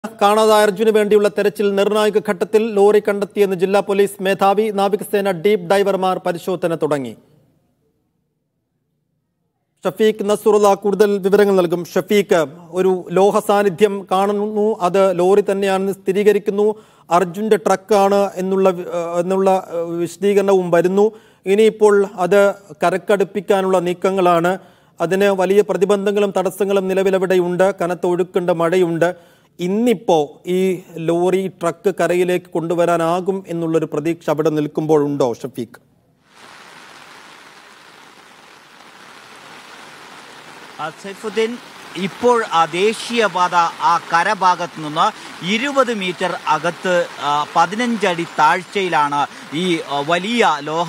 കാണാതായ അർജുന് വേണ്ടിയുള്ള തെരച്ചിൽ നിർണായക ഘട്ടത്തിൽ ലോറി കണ്ടെത്തിയെന്ന് ജില്ലാ പോലീസ് മേധാവി നാവികസേന ഡീപ് ഡൈവർമാർ പരിശോധന തുടങ്ങി ഷഫീഖ് നസുറുള്ള കൂടുതൽ വിവരങ്ങൾ നൽകും ഷഫീഖ് ഒരു ലോഹ സാന്നിധ്യം കാണുന്നു അത് ലോറി തന്നെയാണെന്ന് സ്ഥിരീകരിക്കുന്നു അർജുന്റെ ട്രക്കാണ് എന്നുള്ള വി- ഏഹ് എന്നുള്ള ഏഹ് വിശദീകരണവും വരുന്നു ഇനിയിപ്പോൾ അത് കരക്കടുപ്പിക്കാനുള്ള നീക്കങ്ങളാണ് അതിന് വലിയ പ്രതിബന്ധങ്ങളും തടസ്സങ്ങളും നിലവിലവിടെയുണ്ട് കനത്ത ഒഴുക്കുണ്ട് മഴയുണ്ട് ഇന്നിപ്പോ ഈ ലോറി ട്രക്ക് കരയിലേക്ക് കൊണ്ടുവരാനാകും എന്നുള്ളൊരു പ്രതീക്ഷ അവിടെ നിൽക്കുമ്പോഴുണ്ടോ ഷഫീഖ് ആ, സൈഫുദ്ദീൻ ഇപ്പോൾ ആ ദേശീയപാത ആ കരഭാഗത്ത് നിന്ന് ഇരുപത് മീറ്റർ അകത്ത് ആ, പതിനഞ്ചടി താഴ്ചയിലാണ് ഈ ആ, വലിയ ലോഹ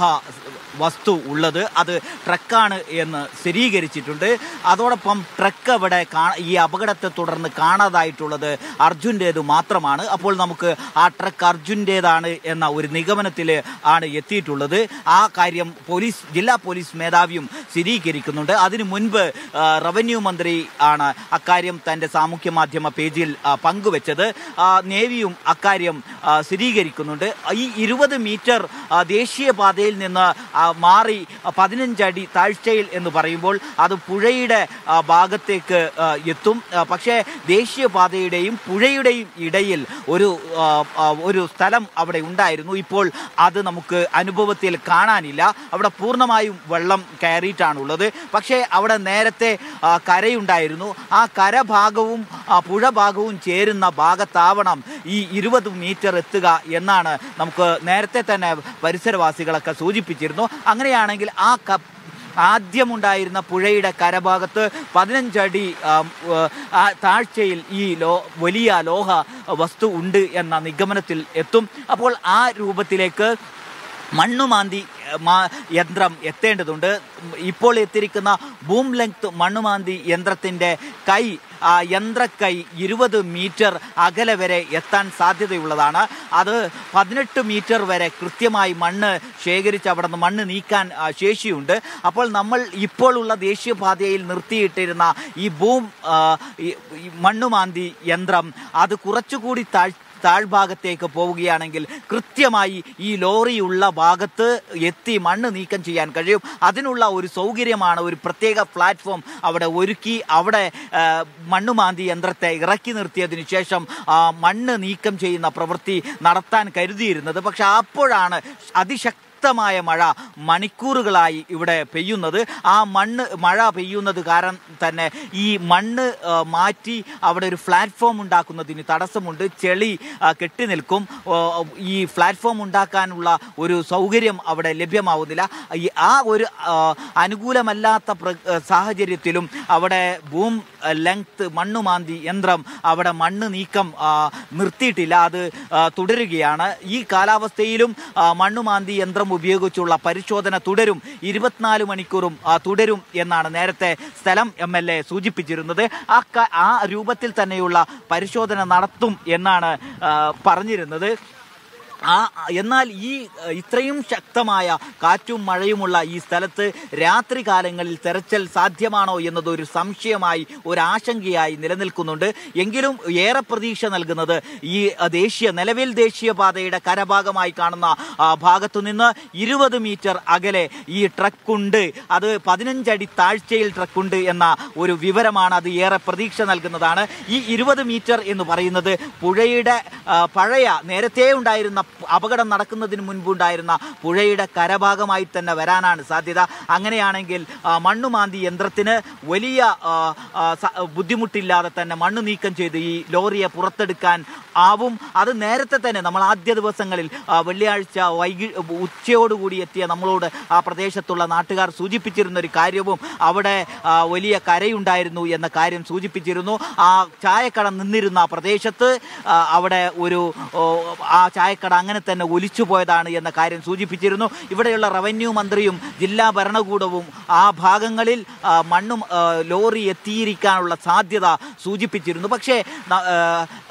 വസ്തു ഉള്ളത് അത് ട്രക്കാണ് എന്ന് സ്ഥിരീകരിച്ചിട്ടുണ്ട് അതോടൊപ്പം ട്രക്ക് അവിടെ കാ ഈ അപകടത്തെ തുടർന്ന് കാണാതായിട്ടുള്ളത് അർജുൻ്റേത് മാത്രമാണ് അപ്പോൾ നമുക്ക് ആ ട്രക്ക് അർജുൻ്റേതാണ് എന്ന ഒരു നിഗമനത്തിൽ ആണ് എത്തിയിട്ടുള്ളത് ആ കാര്യം പോലീസ് ജില്ലാ പോലീസ് മേധാവിയും സ്ഥിരീകരിക്കുന്നുണ്ട് അതിനു മുൻപ് ആ, റവന്യൂ മന്ത്രി ആണ് അക്കാര്യം തൻ്റെ സാമൂഹ്യ മാധ്യമ പേജിൽ ആ, പങ്കുവച്ചത് ആ, നേവിയും അക്കാര്യം ആ, സ്ഥിരീകരിക്കുന്നുണ്ട് ഈ ഇരുപത് മീറ്റർ ആ, ദേശീയപാതയിൽ നിന്ന് ആ, മാറി പതിനഞ്ചടി താഴ്ചയിൽ എന്ന് പറയുമ്പോൾ അത് പുഴയുടെ ആ, ഭാഗത്തേക്ക് ആ, എത്തും ആ, പക്ഷേ ദേശീയപാതയുടെയും പുഴയുടെയും ഇടയിൽ ഒരു ആ, ആ, ഒരു സ്ഥലം അവിടെ ഉണ്ടായിരുന്നു ഇപ്പോൾ അത് നമുക്ക് അനുഭവത്തിൽ കാണാനില്ല അവിടെ പൂർണ്ണമായും വെള്ളം കയറിയിട്ടാണുള്ളത് പക്ഷേ അവിടെ നേരത്തെ ആ, കരയുണ്ടായിരുന്നു ആ കരഭാഗവും ആ, പുഴ ഭാഗവും ചേരുന്ന ഭാഗത്താവണം ഈ ഇരുപത് മീറ്റർ എത്തുക എന്നാണ് നമുക്ക് നേരത്തെ തന്നെ പരിസരവാസികളൊക്കെ സൂചിപ്പിച്ചിരുന്നു അങ്ങനെയാണെങ്കിൽ ആ ക ആദ്യമുണ്ടായിരുന്ന പുഴയുടെ കരഭാഗത്ത് പതിനഞ്ചടി ആം, ഏഹ്, ആ താഴ്ചയിൽ ഈ ലോ വലിയ ലോഹ വസ്തു ഉണ്ട് എന്ന നിഗമനത്തിൽ എത്തും അപ്പോൾ ആ രൂപത്തിലേക്ക് മണ്ണുമാന്തി ഏഹ്, മാ- യന്ത്രം എത്തേണ്ടതുണ്ട് ഇപ്പോൾ എത്തിയിരിക്കുന്ന ബൂം ലെങ്ത് മണ്ണുമാന്തി യന്ത്രത്തിൻ്റെ കൈ ആ യന്ത്രക്കൈ ഇരുപത് മീറ്റർ അകലെ വരെ എത്താൻ സാധ്യതയുള്ളതാണ് അത് പതിനെട്ട് മീറ്റർ വരെ കൃത്യമായി മണ്ണ് ശേഖരിച്ച് അവിടെ നിന്ന് മണ്ണ് നീക്കാൻ ആ, ശേഷിയുണ്ട് അപ്പോൾ നമ്മൾ ഇപ്പോൾ ഉള്ള ദേശീയപാതയിൽ നിർത്തിയിട്ടിരുന്ന ഈ ബൂം ആ, ഈ- ഈ മണ്ണുമാന്തി യന്ത്രം അത് കുറച്ചുകൂടി താഴ് താഴ്ഭാഗത്തേക്ക് പോവുകയാണെങ്കിൽ കൃത്യമായി ഈ ലോറിയുള്ള ഭാഗത്ത് എത്തി മണ്ണ് നീക്കം ചെയ്യാൻ കഴിയും അതിനുള്ള ഒരു സൗകര്യമാണ് ഒരു പ്രത്യേക പ്ലാറ്റ്ഫോം അവിടെ ഒരുക്കി അവിടെ ആ, മണ്ണുമാന്തി യന്ത്രത്തെ ഇറക്കി നിർത്തിയതിനു ശേഷം ആ, മണ്ണ് നീക്കം ചെയ്യുന്ന പ്രവൃത്തി നടത്താൻ കരുതിയിരുന്നത് പക്ഷെ അപ്പോഴാണ് അതിശക്തി ശക്തമായ മഴ മണിക്കൂറുകളായി ഇവിടെ പെയ്യുന്നത് ആ മണ്ണ് മഴ പെയ്യുന്നത് കാരണം തന്നെ ഈ മണ്ണ് ആ, മാറ്റി അവിടെ ഒരു പ്ലാറ്റ്ഫോം ഉണ്ടാക്കുന്നതിന് തടസ്സമുണ്ട് ചെളി ആ, കെട്ടി നിൽക്കും ഓ, ഈ പ്ലാറ്റ്ഫോം ഉണ്ടാക്കാനുള്ള ഒരു സൗകര്യം അവിടെ ലഭ്യമാവുന്നില്ല ഈ ആ ഒരു ആ, അനുകൂലമല്ലാത്ത പ്ര- ആ, സാഹചര്യത്തിലും അവിടെ ബൂം ലെങ്ത് മണ്ണുമാന്തി യന്ത്രം അവിടെ മണ്ണ് നീക്കം ആ, നിർത്തിയിട്ടില്ല അത് ആ, തുടരുകയാണ് ഈ കാലാവസ്ഥയിലും ആ, മണ്ണുമാന്തി യന്ത്രം ഉപയോഗിച്ചുള്ള പരിശോധന തുടരും ഇരുപത്തിനാല് മണിക്കൂറും ആ, തുടരും എന്നാണ് നേരത്തെ സ്ഥലം എം എൽ എ സൂചിപ്പിച്ചിരുന്നത് ആ ക- ആ രൂപത്തിൽ തന്നെയുള്ള പരിശോധന നടത്തും എന്നാണ് ആ, പറഞ്ഞിരുന്നത് ആ എന്നാൽ ഈ അഹ്, ഇത്രയും ശക്തമായ കാറ്റും മഴയുമുള്ള ഈ സ്ഥലത്ത് രാത്രി കാലങ്ങളിൽ തെരച്ചിൽ സാധ്യമാണോ എന്നത് ഒരു സംശയമായി ഒരു ആശങ്കയായി നിലനിൽക്കുന്നുണ്ട് എങ്കിലും ഏറെ പ്രതീക്ഷ നൽകുന്നത് ഈ അഹ്, ദേശീയ നിലവിൽ ദേശീയപാതയുടെ കരഭാഗമായി കാണുന്ന ആ, ഭാഗത്തു നിന്ന് ഇരുപത് മീറ്റർ അകലെ ഈ ട്രക്കുണ്ട് അത് പതിനഞ്ചടി താഴ്ചയിൽ ട്രക്കുണ്ട് എന്ന ഒരു വിവരമാണ് അത് ഏറെ പ്രതീക്ഷ നൽകുന്നതാണ് ഈ ഇരുപത് മീറ്റർ എന്ന് പറയുന്നത് പുഴയുടെ ആ, പഴയ നേരത്തെ ഉണ്ടായിരുന്ന പ- അപകടം നടക്കുന്നതിന് മുൻപുണ്ടായിരുന്ന പുഴയുടെ കരഭാഗമായി തന്നെ വരാനാണ് സാധ്യത അങ്ങനെയാണെങ്കിൽ ആ, മണ്ണുമാന്തി യന്ത്രത്തിന് വലിയ ആ, ആ, സ- ബുദ്ധിമുട്ടില്ലാതെ തന്നെ മണ്ണ് നീക്കം ചെയ്ത് ഈ ലോറിയെ പുറത്തെടുക്കാൻ ആവും അത് നേരത്തെ തന്നെ നമ്മൾ ആദ്യ ദിവസങ്ങളിൽ ആ, വെള്ളിയാഴ്ച വൈകി ഉച്ചയോടുകൂടി എത്തിയ നമ്മളോട് ആ പ്രദേശത്തുള്ള നാട്ടുകാർ സൂചിപ്പിച്ചിരുന്ന ഒരു കാര്യവും അവിടെ ആ, വലിയ കരയുണ്ടായിരുന്നു എന്ന കാര്യം സൂചിപ്പിച്ചിരുന്നു ആ ചായക്കട നിന്നിരുന്ന ആ പ്രദേശത്ത് ആ, അവിടെ ഒരു ഓ, ആ ചായക്കട അങ്ങനെ തന്നെ ഒലിച്ചു പോയതാണ് എന്ന കാര്യം സൂചിപ്പിച്ചിരുന്നു ഇവിടെയുള്ള റവന്യൂ മന്ത്രിയും ജില്ലാ ഭരണകൂടവും ആ ഭാഗങ്ങളിൽ ആ, മണ്ണും ആ, ലോറി എത്തിയിരിക്കാനുള്ള സാധ്യത സൂചിപ്പിച്ചിരുന്നു പക്ഷേ ന- ആ,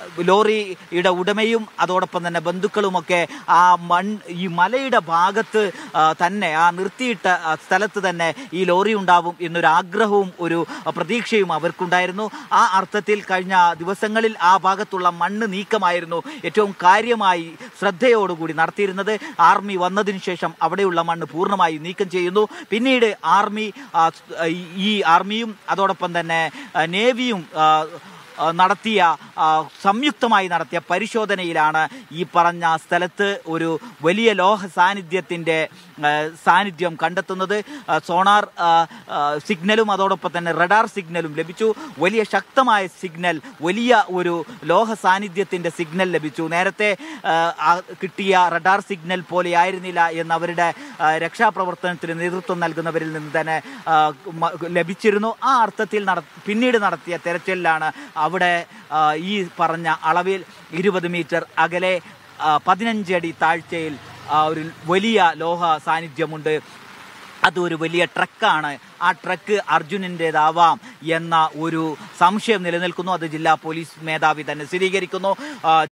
ലോറിയുടെ ഉടമയും അതോടൊപ്പം തന്നെ ബന്ധുക്കളുമൊക്കെ ആ മൺ ഈ മലയുടെ ഭാഗത്ത് ആ, തന്നെ ആ നിർത്തിയിട്ട ആ, സ്ഥലത്ത് തന്നെ ഈ ലോറി ഉണ്ടാവും എന്നൊരു ആഗ്രഹവും ഒരു പ്രതീക്ഷയും അവർക്കുണ്ടായിരുന്നു ആ അർത്ഥത്തിൽ കഴിഞ്ഞ ദിവസങ്ങളിൽ ആ ഭാഗത്തുള്ള മണ്ണ് നീക്കമായിരുന്നു ഏറ്റവും കാര്യമായി ശ്രദ്ധയോടുകൂടി നടത്തിയിരുന്നത് ആർമി വന്നതിന് ശേഷം അവിടെയുള്ള മണ്ണ് പൂർണ്ണമായി നീക്കം ചെയ്യുന്നു പിന്നീട് ആർമി ആ, ഈ ആർമിയും അതോടൊപ്പം തന്നെ ആ, നേവിയും ആ, ആ, നടത്തിയ ആ, സംയുക്തമായി നടത്തിയ പരിശോധനയിലാണ് ഈ പറഞ്ഞ സ്ഥലത്ത് ഒരു വലിയ ലോഹ സാന്നിധ്യത്തിൻ്റെ ആ, സാന്നിധ്യം കണ്ടെത്തുന്നത് ആ, സോണാർ ആ, ആ, സിഗ്നലും അതോടൊപ്പം തന്നെ റഡാർ സിഗ്നലും ലഭിച്ചു വലിയ ശക്തമായ സിഗ്നൽ വലിയ ഒരു ലോഹ സാന്നിധ്യത്തിൻ്റെ സിഗ്നൽ ലഭിച്ചു നേരത്തെ ആ, ആ കിട്ടിയ റഡാർ സിഗ്നൽ പോലെ ആയിരുന്നില്ല എന്ന് അവരുടെ ആ, രക്ഷാപ്രവർത്തനത്തിന് നേതൃത്വം നൽകുന്നവരിൽ നിന്ന് തന്നെ ആ, മ- ലഭിച്ചിരുന്നു ആ അർത്ഥത്തിൽ നട പിന്നീട് നടത്തിയ തെരച്ചിലിലാണ് അവിടെ ആ, ഈ പറഞ്ഞ അളവിൽ ഇരുപത് മീറ്റർ അകലെ ആ, പതിനഞ്ചടി താഴ്ചയിൽ ആ, ഒരു വലിയ ലോഹ സാന്നിധ്യമുണ്ട് അതൊരു വലിയ ട്രക്കാണ് ആ ട്രക്ക് അർജുനൻ്റെതാവാം എന്ന ഒരു സംശയം നിലനിൽക്കുന്നു അത് ജില്ലാ പോലീസ് മേധാവി തന്നെ സ്ഥിരീകരിക്കുന്നു ആ,